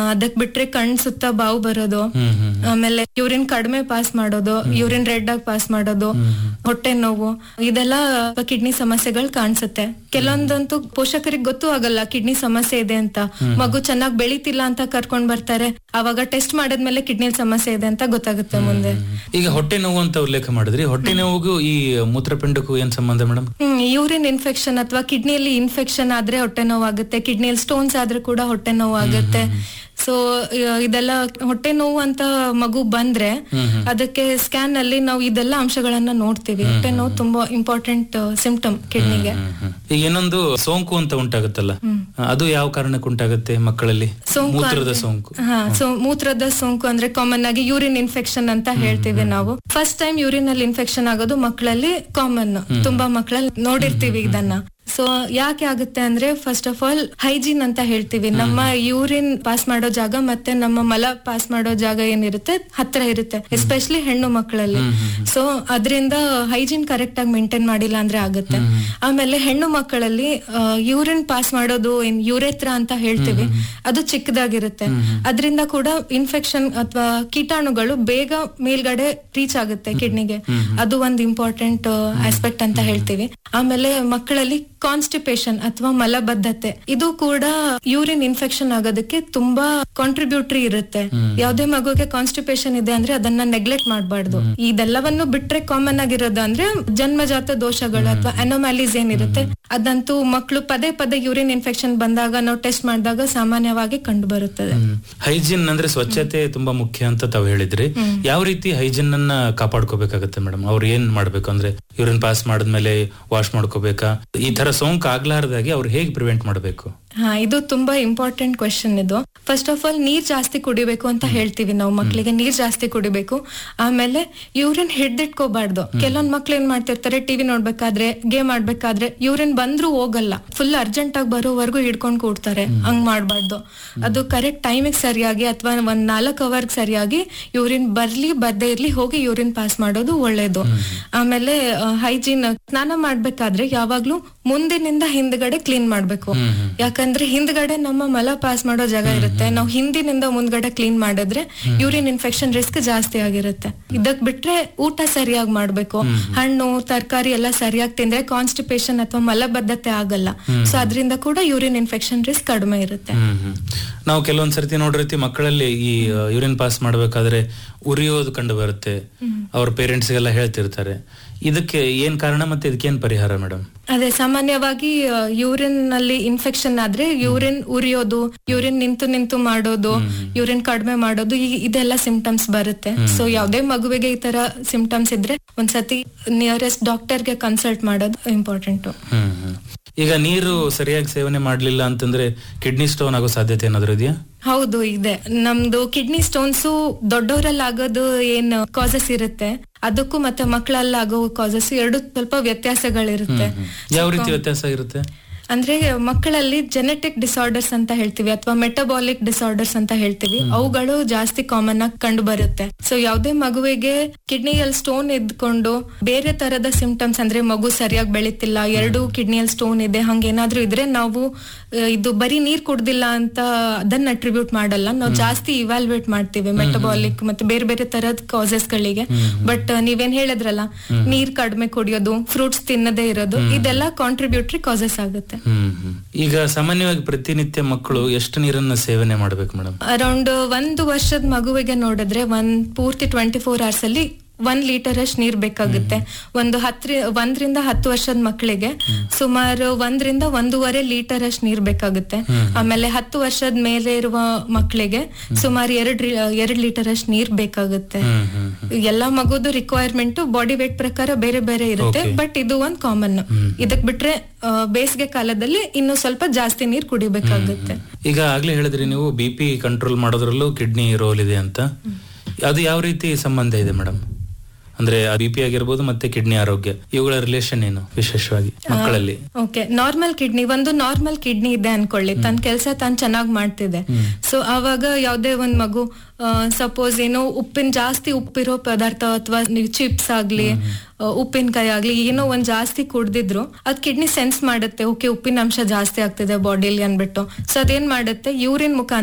ಅದಕ್ ಬಿಟ್ರೆ ಕಣ್ ಸುತ್ತ ಬಾವು ಬರೋದು ಹ್ಮ್ ಹ್ಮ್ ಆಮೇಲೆ ಯೂರಿನ್ ಕಡಿಮೆ ಪಾಸ್ ಮಾಡೋದು ಯೂರಿನ್ ರೆಡ್ ಆಗಿ ಪಾಸ್ ಮಾಡೋದು ಹೊಟ್ಟೆ ನೋವು ಇದೆಲ್ಲ ಕಿಡ್ನಿ ಸಮಸ್ಯೆಗಳು ಕಾಣಿಸುತ್ತೆ ಕೆಲವೊಂದಂತೂ ಪೋಷಕರಿಗೆ ಗೊತ್ತೂ ಆಗಲ್ಲ ಕಿಡ್ನಿ ಸಮಸ್ಯೆ ಇದೆ ಅಂತ ಮಗು ಚೆನ್ನಾಗಿ ಬೆಳಿತಿಲ್ಲ ಅಂತ ಕರ್ಕೊಂಡ್ ಬರ್ತಾರೆ ಅವಾಗ ಟೆಸ್ಟ್ ಮಾಡಿದ್ಮೇಲೆ ಕಿಡ್ನಿ ಸಮಸ್ಯೆ ಇದೆ ಅಂತ ಗೊತ್ತಾಗುತ್ತೆ ಮುಂದೆ ಈಗ ಹೊಟ್ಟೆ ನೋವು ಅಂತ ಉಲ್ಲೇಖ ಮಾಡಿದ್ರಿ ಹೊಟ್ಟೆ ನೋವಿಗೂ ಈ ಮೂತ್ರಪಿಂಡಕ್ಕೂ ಏನ್ ಸಂಬಂಧ ಮೇಡಮ್ ಹ್ಮ್ ಯೂರಿನ್ ಇನ್ಫೆಕ್ಷನ್ ಅಥವಾ ಕಿಡ್ನಿಯಲ್ಲಿ ಇನ್ಫೆಕ್ಷನ್ ಆದ್ರೆ ಹೊಟ್ಟೆ ನೋವಾಗುತ್ತೆ ಕಿಡ್ನಿಯಲ್ಲಿ ಸ್ಟೋನ್ಸ್ ಆದ್ರೆ ಕೂಡ ಹೊಟ್ಟೆ ನೋವು ಆಗುತ್ತೆ ಸೊ ಇದೆಲ್ಲ ಹೊಟ್ಟೆ ನೋವು ಅಂತ ಮಗು ಬಂದ್ರೆ ಅದಕ್ಕೆ ಸ್ಕ್ಯಾನ್ ಅಲ್ಲಿ ನಾವು ಇದೆಲ್ಲ ಅಂಶಗಳನ್ನ ನೋಡ್ತೀವಿ ಹೊಟ್ಟೆ ನೋವು ತುಂಬಾ ಇಂಪಾರ್ಟೆಂಟ್ ಸಿಂಪ್ಟಮ್ ಕಿಡ್ನಿಗೆ ಈಗ ಇನ್ನೊಂದು ಸೋಂಕು ಅಂತ ಉಂಟಾಗುತ್ತಲ್ಲ ಅದು ಯಾವ ಕಾರಣಕ್ಕೆ ಉಂಟಾಗುತ್ತೆ ಮಕ್ಕಳಲ್ಲಿ ಸೋಂಕು ಮೂತ್ರದ ಸೋಂಕು ಹಾ ಸೊ ಮೂತ್ರದ ಸೋಂಕು ಅಂದ್ರೆ ಕಾಮನ್ ಆಗಿ ಯೂರಿನ್ ಇನ್ಫೆಕ್ಷನ್ ಅಂತ ಹೇಳ್ತೀವಿ ನಾವು ಫಸ್ಟ್ ಟೈಮ್ ಯೂರಿನ್ ಅಲ್ಲಿ ಇನ್ಫೆಕ್ಷನ್ ಆಗೋದು ಮಕ್ಕಳಲ್ಲಿ ಕಾಮನ್ ತುಂಬಾ ಮಕ್ಕಳಲ್ಲಿ ನೋಡಿರ್ತೀವಿ ಇದನ್ನ ಸೊ ಯಾಕೆ ಆಗುತ್ತೆ ಅಂದ್ರೆ ಫಸ್ಟ್ ಆಫ್ ಆಲ್ ಹೈಜೀನ್ ಅಂತ ಹೇಳ್ತೀವಿ ನಮ್ಮ ಯೂರಿನ್ ಪಾಸ್ ಮಾಡೋ ಜಾಗ ಮತ್ತೆ ನಮ್ಮ ಮಲ ಪಾಸ್ ಮಾಡೋ ಜಾಗ ಏನಿರುತ್ತೆ ಹತ್ರ ಇರುತ್ತೆ ಎಸ್ಪೆಷಲಿ ಹೆಣ್ಣು ಮಕ್ಕಳಲ್ಲಿ ಸೊ ಅದರಿಂದ ಹೈಜೀನ್ ಕರೆಕ್ಟ್ ಆಗಿ ಮೇಂಟೈನ್ ಮಾಡಿಲ್ಲ ಅಂದ್ರೆ ಆಗುತ್ತೆ ಆಮೇಲೆ ಹೆಣ್ಣು ಮಕ್ಕಳಲ್ಲಿ ಯೂರಿನ್ ಪಾಸ್ ಮಾಡೋದು ಏನ್ ಯೂರೆತ್ರ ಅಂತ ಹೇಳ್ತೀವಿ ಅದು ಚಿಕ್ಕದಾಗಿರುತ್ತೆ ಅದರಿಂದ ಕೂಡ ಇನ್ಫೆಕ್ಷನ್ ಅಥವಾ ಕೀಟಾಣುಗಳು ಬೇಗ ಮೇಲ್ಗಡೆ ರೀಚ್ ಆಗುತ್ತೆ ಕಿಡ್ನಿಗೆ ಅದು ಒಂದು ಇಂಪಾರ್ಟೆಂಟ್ ಆಸ್ಪೆಕ್ಟ್ ಅಂತ ಹೇಳ್ತೀವಿ ಆಮೇಲೆ ಮಕ್ಕಳಲ್ಲಿ ಕಾನ್ಸ್ಟಿಪೇಷನ್ ಅಥವಾ ಮಲಬದ್ಧತೆ ಇದು ಕೂಡ ಯೂರಿನ್ ಇನ್ಫೆಕ್ಷನ್ ಆಗೋದಕ್ಕೆ ತುಂಬಾ ಕಾಂಟ್ರಿಬ್ಯೂಟರಿ ಇರುತ್ತೆ ಯಾವ್ದೇ ಮಗುಗೆ ಕಾನ್ಸ್ಟಿಪೇಷನ್ ಇದೆ ಅಂದ್ರೆ ಅದನ್ನ ನೆಗ್ಲೆಕ್ಟ್ ಮಾಡಬಾರ್ದು ಇದೆಲ್ಲವನ್ನು ಬಿಟ್ರೆ ಕಾಮನ್ ಆಗಿರೋದು ಅಂದ್ರೆ ಜನ್ಮಜಾತ ದೋಷಗಳು ಅಥವಾ ಅನೋಮ್ಯಾಲೀಸ್ ಏನಿರುತ್ತೆ ಅದಂತೂ ಮಕ್ಕಳು ಪದೇ ಪದೇ ಯೂರಿನ್ ಇನ್ಫೆಕ್ಷನ್ ಬಂದಾಗ ನಾವು ಟೆಸ್ಟ್ ಮಾಡಿದಾಗ ಸಾಮಾನ್ಯವಾಗಿ ಕಂಡು ಬರುತ್ತದೆ ಹೈಜಿನ್ ಅಂದ್ರೆ ಸ್ವಚ್ಛತೆ ತುಂಬಾ ಮುಖ್ಯ ಅಂತ ತಾವು ಹೇಳಿದ್ರಿ ಯಾವ ರೀತಿ ಹೈಜಿನ್ ಅನ್ನ ಕಾಪಾಡ್ಕೋಬೇಕಾಗತ್ತೆ ಮೇಡಮ್ ಅವ್ರು ಏನ್ ಮಾಡ್ಬೇಕು ಅಂದ್ರೆ ಯೂರಿನ್ ಪಾಸ್ ಮಾಡಿದ್ಮೇಲೆ ವಾಶ್ ಮಾಡ್ಕೋಬೇಕಾ ಈ ತರ ಸೋಂಕು ಆಗ್ಲಾರ್ದಾಗೆ ಅವ್ರು ಹೇಗೆ ಪ್ರಿವೆಂಟ್ ಮಾಡಬೇಕು ಹಾ ಇದು ತುಂಬಾ ಇಂಪಾರ್ಟೆಂಟ್ ಕ್ವೆಶನ್ ಇದು ಫಸ್ಟ್ ಆಫ್ ಆಲ್ ನೀರ್ ಜಾಸ್ತಿ ಕುಡಿಬೇಕು ಅಂತ ಹೇಳ್ತೀವಿ ನಾವು ಮಕ್ಕಳಿಗೆ ನೀರ್ ಜಾಸ್ತಿ ಕುಡಿಬೇಕು ಆಮೇಲೆ ಯೂರಿನ್ ಹಿಡ್ದಿಟ್ಕೋಬಾರ್ದು ಕೆಲವೊಂದ್ ಮಕ್ಳು ಏನ್ ಮಾಡ್ತಿರ್ತಾರೆ ಟಿವಿ ನೋಡ್ಬೇಕಾದ್ರೆ ಗೇಮ್ ಆಡ್ಬೇಕಾದ್ರೆ ಯೂರಿನ್ ಬಂದ್ರು ಹೋಗಲ್ಲ ಫುಲ್ ಅರ್ಜೆಂಟ್ ಆಗಿ ಬರೋವರೆಗೂ ಹಿಡ್ಕೊಂಡ್ ಕೂಡ್ತಾರೆ ಹಂಗ್ ಮಾಡ್ಬಾರ್ದು ಅದು ಕರೆಕ್ಟ್ ಟೈಮಿಗೆ ಸರಿಯಾಗಿ ಅಥವಾ ಒಂದ್ ನಾಲ್ಕು ಅವರ್ಗ್ ಸರಿಯಾಗಿ ಯೂರಿನ್ ಬರ್ಲಿ ಬರ್ದೇ ಇರ್ಲಿ ಹೋಗಿ ಯೂರಿನ್ ಪಾಸ್ ಮಾಡೋದು ಒಳ್ಳೇದು ಆಮೇಲೆ ಹೈಜೀನ್ ಸ್ನಾನ ಮಾಡ್ಬೇಕಾದ್ರೆ ಯಾವಾಗ್ಲೂ ಮುಂದಿನಿಂದ ಹಿಂದ್ಗಡೆ ಕ್ಲೀನ್ ಮಾಡ್ಬೇಕು ಯಾಕಂದ್ರೆ ಹಿಂದ್ಗಡೆ ನಮ್ಮ ಮಲ ಪಾಸ್ ಮಾಡೋ ಜಾಗ ಇರುತ್ತೆ ನಾವು ಹಿಂದಿನಿಂದ ಮುಂದ್ಗಡೆ ಕ್ಲೀನ್ ಮಾಡಿದ್ರೆ ಯೂರಿನ್ ಇನ್ಫೆಕ್ಷನ್ ರಿಸ್ಕ್ ಜಾಸ್ತಿ ಆಗಿರುತ್ತೆ ಇದಕ್ ಬಿಟ್ರೆ ಊಟ ಸರಿಯಾಗಿ ಮಾಡ್ಬೇಕು ಹಣ್ಣು ತರಕಾರಿ ಎಲ್ಲ ಸರಿಯಾಗಿ ತಿಂದ್ರೆ ಕಾನ್ಸ್ಟಿಪೇಷನ್ ಅಥವಾ ಮಲಬದ್ಧತೆ ಆಗಲ್ಲ ಸೊ ಅದರಿಂದ ಕೂಡ ಯೂರಿನ್ ಇನ್ಫೆಕ್ಷನ್ ರಿಸ್ಕ್ ಕಡಿಮೆ ಇರುತ್ತೆ ಹ್ಮ್ ಹ್ಮ್. ನಾವು ಕೆಲವೊಂದ್ ಸರ್ತಿ ನೋಡಿರ್ತಿ ಮಕ್ಕಳಲ್ಲಿ ಈ ಯೂರಿನ್ ಪಾಸ್ ಮಾಡ್ಬೇಕಾದ್ರೆ ಉರಿಯೋದು ಕಂಡು ಬರುತ್ತೆ ಅವ್ರ ಪೇರೆಂಟ್ಸ್ಗೆಲ್ಲ ಹೇಳ್ತಿರ್ತಾರೆ ಇದಕ್ಕೆ ಏನ್ ಕಾರಣ ಮತ್ತೆ ಇದಕ್ಕೇನ್ ಪರಿಹಾರ ಮೇಡಮ್ ಅದೇ ಸಾಮಾನ್ಯವಾಗಿ ಯೂರಿನ್ ನಲ್ಲಿ ಇನ್ಫೆಕ್ಷನ್ ಆದ್ರೆ ಯೂರಿನ್ ಉರಿಯೋದು ಯೂರಿನ್ ನಿಂತು ನಿಂತು ಮಾಡೋದು ಯೂರಿನ್ ಕಡಿಮೆ ಮಾಡೋದು ಈ- ಇದೆಲ್ಲ ಸಿಂಪ್ಟಮ್ಸ್ ಬರುತ್ತೆ ಸೊ ಯಾವ್ದೇ ಮಗುವಿಗೆ ಈ ತರ ಸಿಂಪ್ಟಮ್ಸ್ ಇದ್ರೆ ಒಂದ್ಸತಿ ನಿಯರೆಸ್ಟ್ ಡಾಕ್ಟರ್ಗೆ ಕನ್ಸಲ್ಟ್ ಮಾಡೋದು ಇಂಪಾರ್ಟೆಂಟ್ ಹ್ಮ್ ಹ್ಮ್. ಈಗ ನೀರು ಸರಿಯಾಗಿ ಸೇವನೆ ಮಾಡ್ಲಿಲ್ಲ ಅಂತಂದ್ರೆ ಕಿಡ್ನಿ ಸ್ಟೋನ್ ಆಗೋ ಸಾಧ್ಯತೆ ಏನಾದ್ರು ಇದೆಯಾ ಹೌದು ಇದೆ ನಮ್ದು ಕಿಡ್ನಿ ಸ್ಟೋನ್ಸ್ ದೊಡ್ಡವರಲ್ಲಿ ಆಗೋದು ಏನ್ ಕಾಸಸ್ ಇರುತ್ತೆ ಅದಕ್ಕೂ ಮತ್ತೆ ಮಕ್ಕಳಲ್ಲಿ ಆಗೋ ಕಾಸಸ್ ಎರಡು ಸ್ವಲ್ಪ ವ್ಯತ್ಯಾಸಗಳಿರುತ್ತೆ ಯಾವ ರೀತಿ ವ್ಯತ್ಯಾಸ ಇರುತ್ತೆ ಅಂದ್ರೆ ಮಕ್ಕಳಲ್ಲಿ ಜೆನೆಟಿಕ್ ಡಿಸಾರ್ಡರ್ಸ್ ಅಂತ ಹೇಳ್ತೀವಿ ಅಥವಾ ಮೆಟಬಾಲಿಕ್ ಡಿಸಾರ್ಡರ್ಸ್ ಅಂತ ಹೇಳ್ತೀವಿ ಅವುಗಳು ಜಾಸ್ತಿ ಕಾಮನ್ ಆಗಿ ಕಂಡು ಬರುತ್ತೆ ಸೊ ಯಾವ್ದೇ ಮಗುವಿಗೆ ಕಿಡ್ನಿಯಲ್ಲಿ ಸ್ಟೋನ್ ಇದ್ಕೊಂಡು ಬೇರೆ ತರದ ಸಿಂಪ್ಟಮ್ಸ್ ಅಂದ್ರೆ ಮಗು ಸರಿಯಾಗಿ ಬೆಳಿತಿಲ್ಲ ಎರಡು ಕಿಡ್ನಿಯಲ್ಲಿ ಸ್ಟೋನ್ ಇದೆ ಹಂಗೇನಾದ್ರೂ ಇದ್ರೆ ನಾವು ಆ, ಇದು ಬರೀ ನೀರ್ ಕುಡ್ದಿಲ್ಲ ಅಂತ ಅದನ್ನ ಅಟ್ರಿಬ್ಯೂಟ್ ಮಾಡಲ್ಲ ನಾವು ಜಾಸ್ತಿ ಇವ್ಯಾಲ್ಯೂಯೇಟ್ ಮಾಡ್ತೀವಿ ಮೆಟಬಾಲಿಕ್ ಮತ್ತೆ ಬೇರೆ ಬೇರೆ ತರದ ಕಾಸಸ್ ಗಳಿಗೆ ಬಟ್ ನೀವೇನ್ ಹೇಳಿದ್ರಲ್ಲ ನೀರ್ ಕಡಿಮೆ ಕುಡಿಯೋದು ಫ್ರೂಟ್ಸ್ ತಿನ್ನದೇ ಇರೋದು ಇದೆಲ್ಲ ಕಾಂಟ್ರಿಬ್ಯೂಟರಿ ಕಾಸಸ್ ಆಗುತ್ತೆ ಹ್ಮ್ ಹ್ಮ್. ಈಗ ಸಾಮಾನ್ಯವಾಗಿ ಪ್ರತಿನಿತ್ಯ ಮಕ್ಕಳು ಎಷ್ಟು ನೀರನ್ನ ಸೇವನೆ ಮಾಡ್ಬೇಕು ಮೇಡಮ್ ಅರೌಂಡ್ ಒಂದು ವರ್ಷದ ಮಗುವಿಗೆ ನೋಡಿದ್ರೆ ಒಂದ್ ಪೂರ್ತಿ ಟ್ವೆಂಟಿ ಫೋರ್ ಅವರ್ಸ್ ಅಲ್ಲಿ ಒಂದ್ ಲೀಟರ್ ಅಷ್ಟು ನೀರ್ ಬೇಕಾಗುತ್ತೆ ಒಂದು ಹತ್ರಿ ಒಂದ್ರಿಂದ ಹತ್ತು ವರ್ಷದ ಮಕ್ಕಳಿಗೆ ಸುಮಾರು ಒಂದ್ರಿಂದ ಒಂದೂವರೆ ಲೀಟರ್ ಅಷ್ಟು ನೀರ್ ಬೇಕಾಗುತ್ತೆ ಆಮೇಲೆ ಹತ್ತು ವರ್ಷದ ಮೇಲೆ ಇರುವ ಮಕ್ಕಳಿಗೆ ಸುಮಾರು ಎರಡ್ ರಿ- ಎರಡ್ ಲೀಟರ್ ಅಷ್ಟು ನೀರ್ ಬೇಕಾಗುತ್ತೆ ಹ್ಮ್ ಹ್ಮ್ ಹ್ಮ್. ಎಲ್ಲಾ ಮಗುದು ರಿಕ್ವೈರ್ಮೆಂಟ್ ಬಾಡಿ ವೇಟ್ ಪ್ರಕಾರ ಬೇರೆ ಬೇರೆ ಇರುತ್ತೆ Okay. ಬಟ್ ಇದು ಒಂದ್ ಕಾಮನ್ ಇದಕ್ ಬಿಟ್ರೆ ಆ, ಬೇಸಿಗೆ ಕಾಲದಲ್ಲಿ ಇನ್ನು ಸ್ವಲ್ಪ ಜಾಸ್ತಿ ನೀರ್ ಕುಡಿಬೇಕಾಗುತ್ತೆ ಈಗ ಆಗ್ಲೇ ಹೇಳಿದ್ರಿ ನೀವು ಬಿ ಪಿ ಕಂಟ್ರೋಲ್ ಮಾಡೋದ್ರಲ್ಲೂ ಕಿಡ್ನಿ ರೋಲ್ ಇದೆ ಅಂತ ಅದು ಯಾವ ರೀತಿ ಸಂಬಂಧ ಇದೆ ಮೇಡಮ್ ಅಂದ್ರೆ ಬಿ ಪಿ ಆಗಿರ್ಬೋದು ಮತ್ತೆ ಕಿಡ್ನಿ ಆರೋಗ್ಯ ಇವುಗಳ ರಿಲೇಷನ್ ಏನು ವಿಶೇಷವಾಗಿ ಮಕ್ಕಳಲ್ಲಿ ಓಕೆ ನಾರ್ಮಲ್ ಕಿಡ್ನಿ ಒಂದು ನಾರ್ಮಲ್ ಕಿಡ್ನಿ ಇದೆ ಅನ್ಕೊಳ್ಳಿ ತನ್ನ ಕೆಲಸ ತಾನು ಚೆನ್ನಾಗಿ ಮಾಡ್ತಿದೆ ಸೊ ಆವಾಗ ಯಾವ್ದೇ ಒಂದ್ ಮಗು ಸಪೋಸ್ ಏನೋ ಉಪ್ಪಿನ ಜಾಸ್ತಿ ಉಪ್ಪಿರೋ ಪದಾರ್ಥ ಅಥವಾ ನೀವು ಚಿಪ್ಸ್ ಆಗ್ಲಿ ಆ, ಉಪ್ಪಿನಕಾಯಿ ಆಗ್ಲಿ ಏನೋ ಒಂದ್ ಜಾಸ್ತಿ ಕುಡ್ದಿದ್ರು ಅದ್ ಕಿಡ್ನಿ ಸೆನ್ಸ್ ಮಾಡುತ್ತೆ ಓಕೆ ಉಪ್ಪಿನ ಅಂಶ ಜಾಸ್ತಿ ಆಗ್ತಿದೆ ಬಾಡಿಲಿ ಅನ್ಬಿಟ್ಟು ಸೊ ಅದೇನ್ ಮಾಡುತ್ತೆ ಯೂರಿನ್ ಮುಖಾಂತರ